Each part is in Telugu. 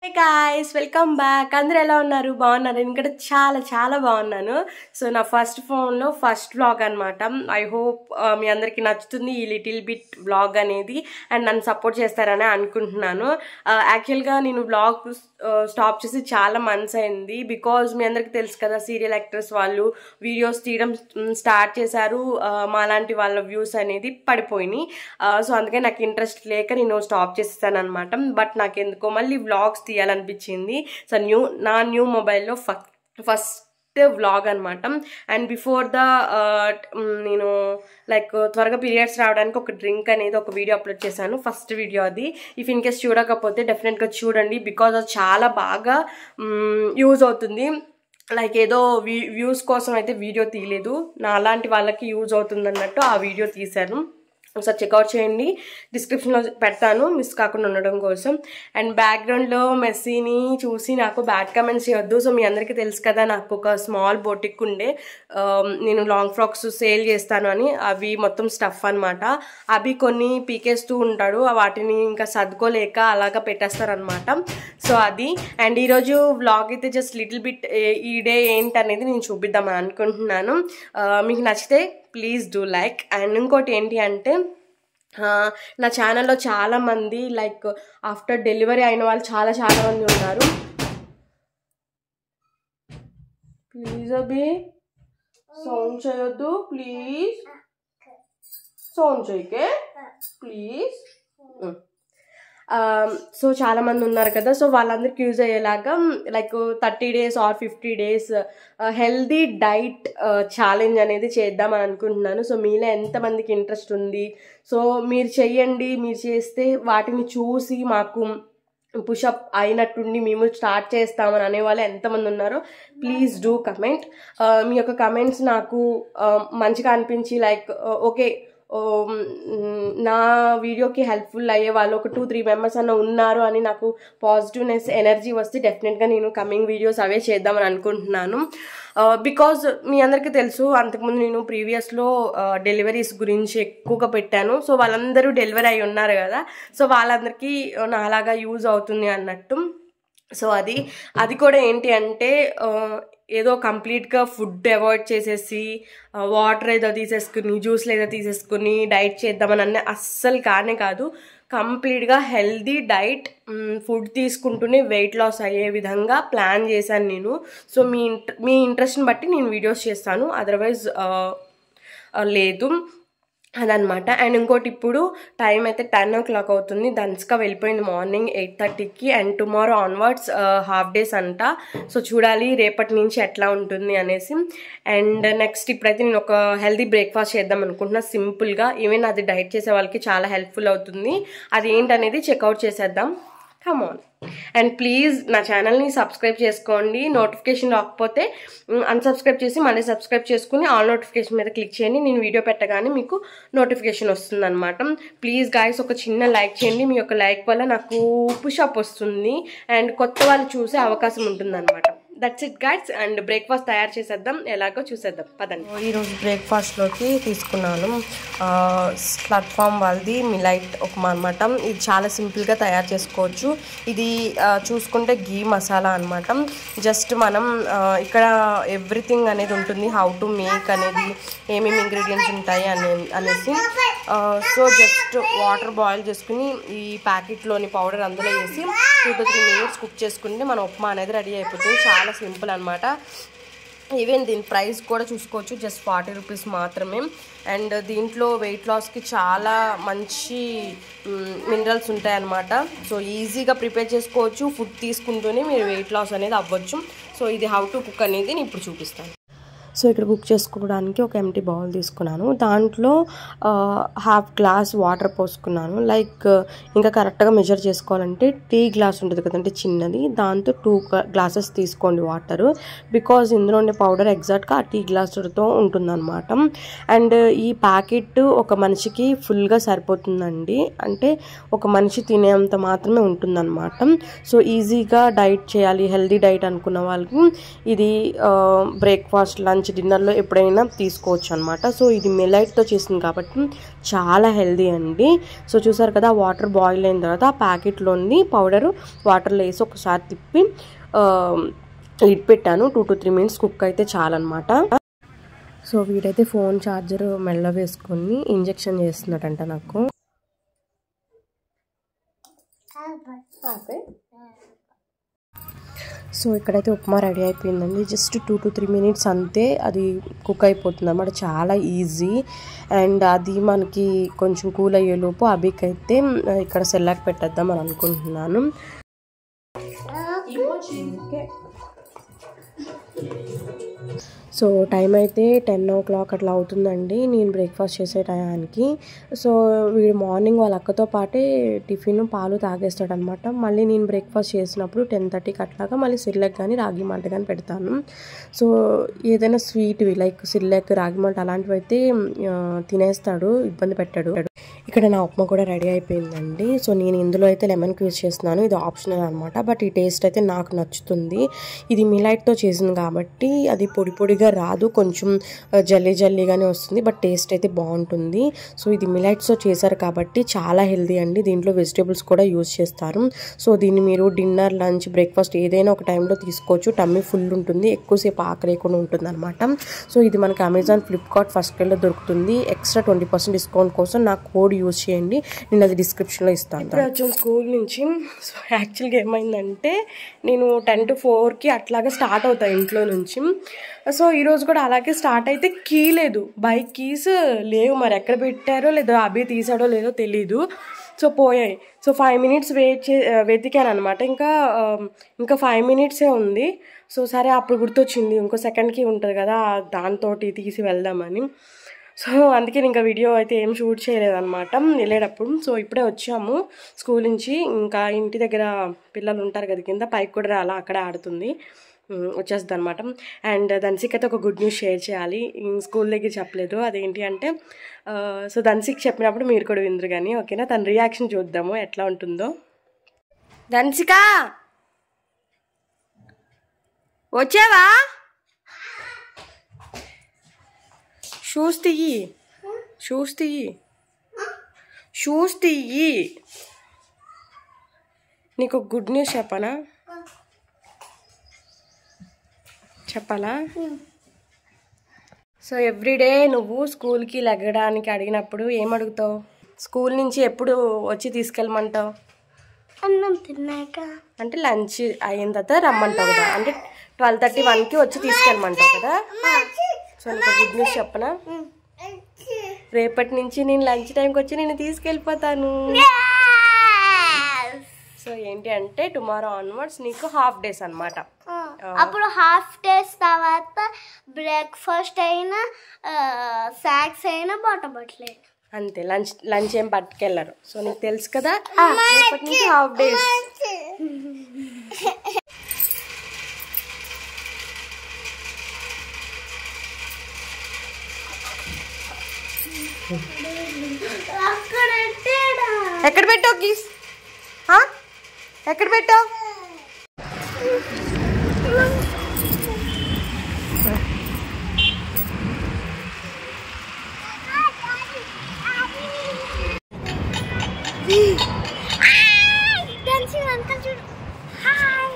హే గాయ్స్ వెల్కమ్ బ్యాక్ అందరు ఎలా ఉన్నారు బాగున్నారు నేను కూడా చాలా చాలా బాగున్నాను సో నా ఫస్ట్ ఫోన్లో ఫస్ట్ వ్లాగ్ అనమాట ఐ హోప్ మీ అందరికీ నచ్చుతుంది ఈ లిటిల్ బిట్ వ్లాగ్ అనేది అండ్ నన్ను సపోర్ట్ చేస్తారని అనుకుంటున్నాను యాక్చువల్గా నేను వ్లాగ్ స్టాప్ చేసి చాలా మంత్స్ అయింది బికాజ్ మీ అందరికీ తెలుసు కదా సీరియల్ యాక్టర్స్ వాళ్ళు వీడియోస్ తీయడం స్టార్ట్ చేశారు మాలాంటి వాళ్ళ వ్యూస్ అనేది పడిపోయినాయి సో అందుకే నాకు ఇంట్రెస్ట్ లేక నేను స్టాప్ చేసేసాను అనమాట బట్ నాకు ఎందుకో మళ్ళీ వ్లాగ్స్ తీయాలనిపించింది సో న్యూ నా న్యూ మొబైల్లో ఫస్ట్ వ్లాగ్ అనమాట అండ్ బిఫోర్ ద నేను లైక్ త్వరగా పీరియడ్స్ రావడానికి ఒక డ్రింక్ అనేది ఒక వీడియో అప్లోడ్ చేశాను ఫస్ట్ వీడియో అది ఇఫ్ ఇన్ కేస్ చూడకపోతే డెఫినెట్గా చూడండి బికాజ్ అది చాలా బాగా యూజ్ అవుతుంది లైక్ ఏదో వ్యూస్ కోసం అయితే వీడియో తీయలేదు నా అలాంటి వాళ్ళకి యూజ్ అవుతుంది అన్నట్టు ఆ వీడియో తీశాను ఒకసారి చెక్అవుట్ చేయండి డిస్క్రిప్షన్లో పెడతాను మిస్ కాకుండా ఉండడం కోసం అండ్ బ్యాక్గ్రౌండ్లో మెస్సీని చూసి నాకు బ్యాడ్ కమెంట్స్ చేయొద్దు సో మీ అందరికీ తెలుసు కదా నాకు ఒక స్మాల్ బొటిక్ ఉండే నేను లాంగ్ ఫ్రాక్స్ సేల్ చేస్తాను అని అవి మొత్తం స్టఫ్ అనమాట అవి కొన్ని పీకేస్తూ ఉంటాడు వాటిని ఇంకా సర్దుకోలేక అలాగా పెట్టేస్తారనమాట సో అది అండ్ ఈరోజు వ్లాగ్ అయితే జస్ట్ లిటిల్ బిట్ ఈ డే ఏంటి అనేది నేను చూపిద్దామని అనుకుంటున్నాను మీకు నచ్చితే ప్లీజ్ డూ లైక్ అండ్ ఇంకోటి ఏంటి అంటే నా ఛానల్లో చాలామంది లైక్ ఆఫ్టర్ డెలివరీ అయిన వాళ్ళు చాలా చాలా మంది ఉన్నారు ప్లీజ్ అబి సౌండ్ చేయొద్దు ప్లీజ్ సౌండ్ చేయకే ప్లీజ్ సో చాలా మంది ఉన్నారు కదా సో వాళ్ళందరికీ యూజ్ అయ్యేలాగా like thirty days or fifty days healthy diet challenge అనేది చేద్దామని అనుకుంటున్నాను సో మీలో ఎంతమందికి ఇంట్రెస్ట్ ఉంది సో మీరు చెయ్యండి మీరు చేస్తే వాటిని చూసి మాకు పుషప్ అయినట్టుండి మేము స్టార్ట్ చేస్తామని అనేవాళ్ళు ఎంతమంది ఉన్నారో ప్లీజ్ డూ కమెంట్ మీ యొక్క కమెంట్స్ నాకు మంచిగా అనిపించి లైక్ ఓకే నా వీడియోకి హెల్ప్ఫుల్ అయ్యే వాళ్ళు ఒక టూ త్రీ మెంబర్స్ అన్న ఉన్నారు అని నాకు పాజిటివ్నెస్ ఎనర్జీ వస్తే డెఫినెట్గా నేను కమింగ్ వీడియోస్ అవే చేద్దామని అనుకుంటున్నాను బికాజ్ మీ అందరికీ తెలుసు అంతకుముందు నేను ప్రీవియస్లో డెలివరీస్ గురించి ఎక్కువగా పెట్టాను సో వాళ్ళందరూ డెలివరీ అయి ఉన్నారు కదా సో వాళ్ళందరికీ నాలాగా యూజ్ అవుతుంది అన్నట్టు సో అది అది కూడా ఏంటి అంటే ఏదో కంప్లీట్గా ఫుడ్ అవాయిడ్ చేసేసి వాటర్ ఏదో తీసేసుకుని జ్యూస్లు ఏదో తీసేసుకుని డైట్ చేద్దామని అన్న అస్సలు కానే కాదు కంప్లీట్గా హెల్దీ డైట్ ఫుడ్ తీసుకుంటూనే వెయిట్ లాస్ అయ్యే విధంగా ప్లాన్ చేశాను నేను సో మీ మీ ఇంట్రెస్ట్ని బట్టి నేను వీడియోస్ చేస్తాను అదర్వైజ్ లేదు అదనమాట అండ్ ఇంకోటి ఇప్పుడు టైం అయితే టెన్ ఓ క్లాక్ అవుతుంది దంచుగా వెళ్ళిపోయింది మార్నింగ్ ఎయిట్ థర్టీకి and tomorrow onwards half days అంట సో చూడాలి రేపటి నుంచి ఎట్లా ఉంటుంది అనేసి అండ్ నెక్స్ట్ ఇప్పుడైతే నేను ఒక హెల్దీ బ్రేక్ఫాస్ట్ చేద్దాం అనుకుంటున్నా సింపుల్గా ఈవెన్ అది డైట్ చేసే వాళ్ళకి చాలా హెల్ప్ఫుల్ అవుతుంది అది ఏంటనేది చెక్అవుట్ చేసేద్దాం కమ్ ఆన్ అండ్ ప్లీజ్ నా ఛానల్ని సబ్స్క్రైబ్ చేసుకోండి నోటిఫికేషన్ రాకపోతే అన్సబ్స్క్రైబ్ చేసి మళ్ళీ సబ్స్క్రైబ్ చేసుకుని ఆల్ నోటిఫికేషన్ మీద క్లిక్ చేయండి నేను వీడియో పెట్టగానే మీకు నోటిఫికేషన్ వస్తుంది అనమాట ప్లీజ్ గాయస్ ఒక చిన్న లైక్ చేయండి మీ యొక్క లైక్ వల్ల నాకు పుషప్ వస్తుంది అండ్ కొత్త వాళ్ళు చూసే అవకాశం ఉంటుందన్నమాట that's it guys and breakfast తయారు చేసేద్దాం ఎలాగో చూసేద్దాం పదండి ఈరోజు బ్రేక్ఫాస్ట్లోకి తీసుకున్నాను ప్లాట్ఫామ్ వాళ్ళది మిలైట్ ఉప్మా అనమాట ఇది చాలా సింపుల్గా తయారు చేసుకోవచ్చు ఇది చూసుకుంటే గీ మసాలా అనమాట జస్ట్ మనం ఇక్కడ ఎవ్రీథింగ్ అనేది ఉంటుంది హౌ టు మేక్ అనేది ఏమేమి ఇంగ్రీడియంట్స్ ఉంటాయి అనే అనేసి సో జస్ట్ వాటర్ బాయిల్ చేసుకుని ఈ ప్యాకెట్లోని పౌడర్ అందులో వేసి two to three minutes cook చేసుకుంటే మన ఉప్మా అనేది రెడీ అయిపోతుంది చాలా సింపుల్ అనమాట ఈవెన్ దీని ప్రైస్ కూడా చూసుకోవచ్చు జస్ట్ ఫార్టీ రూపీస్ మాత్రమే అండ్ దీంట్లో వెయిట్ లాస్కి చాలా మంచి మినరల్స్ ఉంటాయన్నమాట సో ఈజీగా ప్రిపేర్ చేసుకోవచ్చు ఫుడ్ తీసుకుంటూనే మీరు వెయిట్ లాస్ అనేది అవ్వచ్చు సో ఇది హౌ టు కుక్ అనేది నేను ఇప్పుడు చూపిస్తాను సో ఇక్కడ కుక్ చేసుకోవడానికి ఒక ఎంటీ బౌల్ తీసుకున్నాను దాంట్లో హాఫ్ గ్లాస్ వాటర్ పోసుకున్నాను లైక్ ఇంకా కరెక్ట్గా మెజర్ చేసుకోవాలంటే టీ గ్లాస్ ఉంటుంది కదంటే చిన్నది దాంతో టూ గ్లాసెస్ తీసుకోండి వాటర్ బికాజ్ ఇందులో ఉండే పౌడర్ ఎగ్జాక్ట్గా ఆ టీ గ్లాసుతో ఉంటుందన్నమాట అండ్ ఈ ప్యాకెట్ ఒక మనిషికి ఫుల్గా సరిపోతుందండి అంటే ఒక మనిషి తినేంత మాత్రమే ఉంటుందన్నమాట సో ఈజీగా డైట్ చేయాలి హెల్దీ డైట్ అనుకున్న వాళ్ళకి ఇది బ్రేక్ఫాస్ట్ లంచ్ లంచ్ డిన్నర్లో ఎప్పుడైనా తీసుకోవచ్చు అనమాట సో ఇది మిలైట్తో చేసింది కాబట్టి చాలా హెల్దీ అండి సో చూసారు కదా వాటర్ బాయిల్ అయిన తర్వాత ఆ ప్యాకెట్లోని పౌడర్ వాటర్లో వేసి ఒకసారి తిప్పి లిడ్ పెట్టాను two to three minutes cook అయితే చాలన్నమాట సో వీడైతే ఫోన్ ఛార్జర్ మెల్ల వేసుకొని ఇంజెక్షన్ చేస్తున్నాడంట నాకు సో ఇక్కడైతే ఉప్మా రెడీ అయిపోయిందండి just two to three minutes అంతే అది కుక్ అయిపోతుంది అన్నమాట చాలా ఈజీ అండ్ అది మనకి కొంచెం కూల్ అయ్యేలోపు అభికి అయితే ఇక్కడ సెల్లాకి పెట్టేద్దాం అని అనుకుంటున్నాను సో టైం అయితే టెన్ ఓ క్లాక్ అట్లా అవుతుందండి నేను బ్రేక్ఫాస్ట్ చేసే టయానికి సో వీడు మార్నింగ్ వాళ్ళ అక్కతో పాటే టిఫిన్ పాలు తాగేస్తాడనమాట మళ్ళీ నేను బ్రేక్ఫాస్ట్ చేసినప్పుడు టెన్ థర్టీకి అట్లాగా మళ్ళీ సిర్లెక్ కానీ రాగి మాల్ట్ కానీ పెడతాను సో ఏదైనా స్వీట్వి లైక్ సిర్లెక్ రాగి మాల్ట్ అలాంటివి అయితే ఆ, తినేస్తాడు ఇబ్బంది పెట్టాడు ఇక్కడ నా ఉప్మా కూడా రెడీ అయిపోయిందండి సో నేను ఇందులో అయితే లెమన్ యూస్ చేస్తున్నాను ఇది ఆప్షనల్ అనమాట బట్ ఈ టేస్ట్ అయితే నాకు నచ్చుతుంది ఇది మిలైట్తో చేసింది కాబట్టి అది పొడి పొడిగా రాదు కొంచెం జల్లీ జల్లీగానే వస్తుంది బట్ టేస్ట్ అయితే బాగుంటుంది సో ఇది మిలైట్స్తో చేశారు కాబట్టి చాలా హెల్దీ అండి దీంట్లో వెజిటేబుల్స్ కూడా యూస్ చేస్తారు సో దీన్ని మీరు డిన్నర్ లంచ్ బ్రేక్ఫాస్ట్ ఏదైనా ఒక టైంలో తీసుకోవచ్చు టమ్మీ ఫుల్ ఉంటుంది ఎక్కువసేపు ఆకలేకుండా ఉంటుంది అనమాట సో ఇది మనకి అమెజాన్ ఫ్లిప్కార్ట్ ఫస్ట్ క్రైలో దొరుకుతుంది ఎక్స్ట్రా ట్వంటీ పర్సెంట్ డిస్కౌంట్ కోసం నా కోడ్ యూస్ చేయండి నేను అది డిస్క్రిప్షన్లో ఇస్తాను ఇప్పుడు వచ్చాం స్కూల్ నుంచి సో యాక్చువల్గా ఏమైందంటే నేను టెన్ టు ఫోర్కి అట్లాగా స్టార్ట్ అవుతాను ఇంట్లో నుంచి సో ఈరోజు కూడా అలాగే స్టార్ట్ అయితే కీ లేదు బైక్ కీస్ లేవు మరి ఎక్కడ పెట్టారో లేదో అభి తీసాడో లేదో తెలీదు సో పోయాయి సో ఫైవ్ మినిట్స్ వెయిట్ చే వెతికాను అనమాట ఇంకా ఆ, ఇంకా ఫైవ్ మినిట్సే ఉంది సో సరే అప్పుడు గుర్తొచ్చింది ఇంకో సెకండ్కి ఉంటుంది కదా దాంతో తీసి వెళ్దామని సో అందుకే నేను ఇంకా వీడియో అయితే ఏం షూట్ చేయలేదన్నమాట వెళ్ళేటప్పుడు సో ఇప్పుడే వచ్చాము స్కూల్ నుంచి ఇంకా ఇంటి దగ్గర పిల్లలు ఉంటారు కదా కింద పైకి కూడా అలా అక్కడే ఆడుతుంది ఉమ్, వచ్చేస్తుంది అనమాట అండ్ దన్సిక్ అయితే ఒక గుడ్ న్యూస్ షేర్ చేయాలి ఉమ్, స్కూల్ దగ్గర చెప్పలేదు అదేంటి అంటే ఆ, సో దన్సిక్ చెప్పినప్పుడు మీరు కూడా విందరు కానీ ఓకేనా తన రియాక్షన్ చూద్దాము ఎట్లా ఉంటుందో దన్సిక వచ్చావా షూస్ తీయి షూస్ తీయి షూస్ తీయి నీకు గుడ్ న్యూస్ చెప్పనా చెప్పాలా సో ఎవ్రీడే నువ్వు స్కూల్కి లెగ్గడానికి అడిగినప్పుడు ఏం అడుగుతావు స్కూల్ నుంచి ఎప్పుడు వచ్చి తీసుకెళ్ళమంటావు అన్నం తిన్నాక అంటే లంచ్ అయిన తర్వాత రమ్మంటావు కదా అంటే ట్వెల్వ్ థర్టీ వన్కి వచ్చి తీసుకెళ్ళమంటావు కదా సో నీకు గుడ్ న్యూస్ చెప్పనా రేపటి నుంచి నేను లంచ్ టైంకి వచ్చి నేను తీసుకెళ్ళిపోతాను సో ఏంటి అంటే టుమారో ఆన్వర్డ్స్ నీకు హాఫ్ డేస్ అనమాట అప్పుడు హాఫ్ డేస్ తర్వాత బ్రేక్ఫాస్ట్ అయినా స్నాక్స్ అయినా బట్టబట్టలేదు అంతే లంచ్ లంచ్ ఏం పట్టుకెళ్ళరు సో నీకు తెలుసు కదా రేపటి నుంచి హాఫ్ డేస్ అక్కడ పెట్టాడా? ఎక్కడ పెట్టావు కీస్ ఆ? ఎక్కడ పెట్టావు Dancing uncle చూడు హాయ్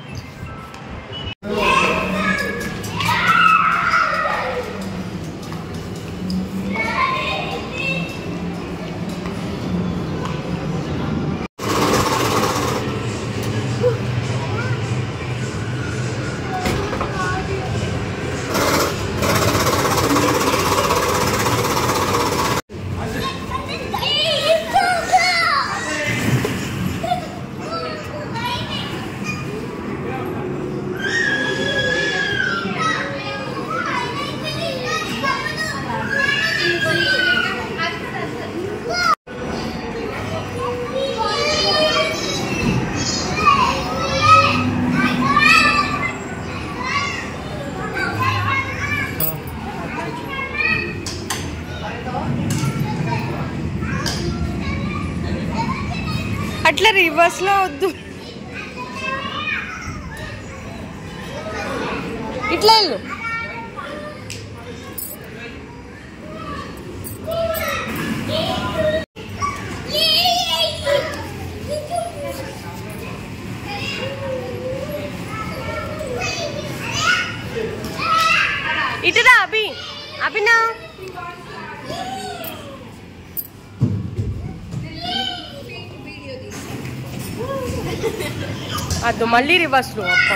అట్లా రివర్స్ లో వద్దు ఇట్లా వెళ్ళు ఇటురా అభి అభినా అద్దు మళ్ళీ రివర్స్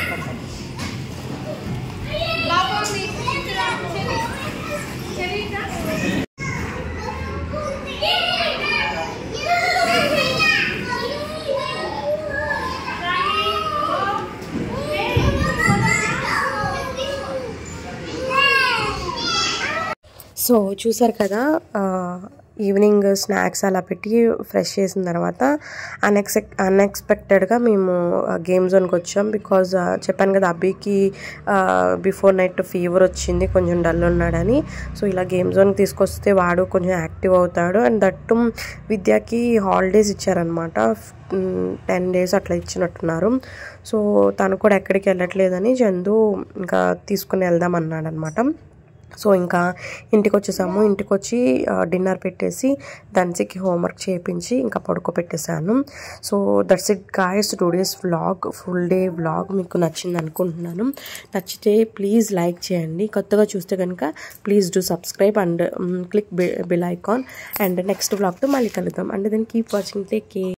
సో చూసారు కదా ఆ, ఈవినింగ్ స్నాక్స్ అలా పెట్టి ఫ్రెష్ చేసిన తర్వాత అన్ఎక్సెక్ అన్ఎక్స్పెక్టెడ్గా మేము గేమ్ జోన్కి వచ్చాం బికాజ్ చెప్పాను కదా అబ్బీకి బిఫోర్ నైట్ ఫీవర్ వచ్చింది కొంచెం డల్ ఉన్నాడని సో ఇలా గేమ్ జోన్కి తీసుకొస్తే వాడు కొంచెం యాక్టివ్ అవుతాడు అండ్ దట్టు విద్యకి హాలిడేస్ ఇచ్చారనమాట టెన్ డేస్ అట్లా ఇచ్చినట్టున్నారు సో తను కూడా ఎక్కడికి వెళ్ళట్లేదని చందు ఇంకా తీసుకుని వెళ్దాం అన్నాడు అనమాట సో ఇంకా ఇంటికి వచ్చేసాము ఇంటికి వచ్చి డిన్నర్ పెట్టేసి ధన్సికి హోంవర్క్ చేయించి ఇంకా పడుకోబెట్టేశాను so that's it guys two days vlog full day vlog మీకు నచ్చింది అనుకుంటున్నాను నచ్చితే ప్లీజ్ లైక్ చేయండి కొత్తగా చూస్తే కనుక please do subscribe and click bell icon and next వ్లాగ్తో మళ్ళీ కలుద్దాం and then keep watching take K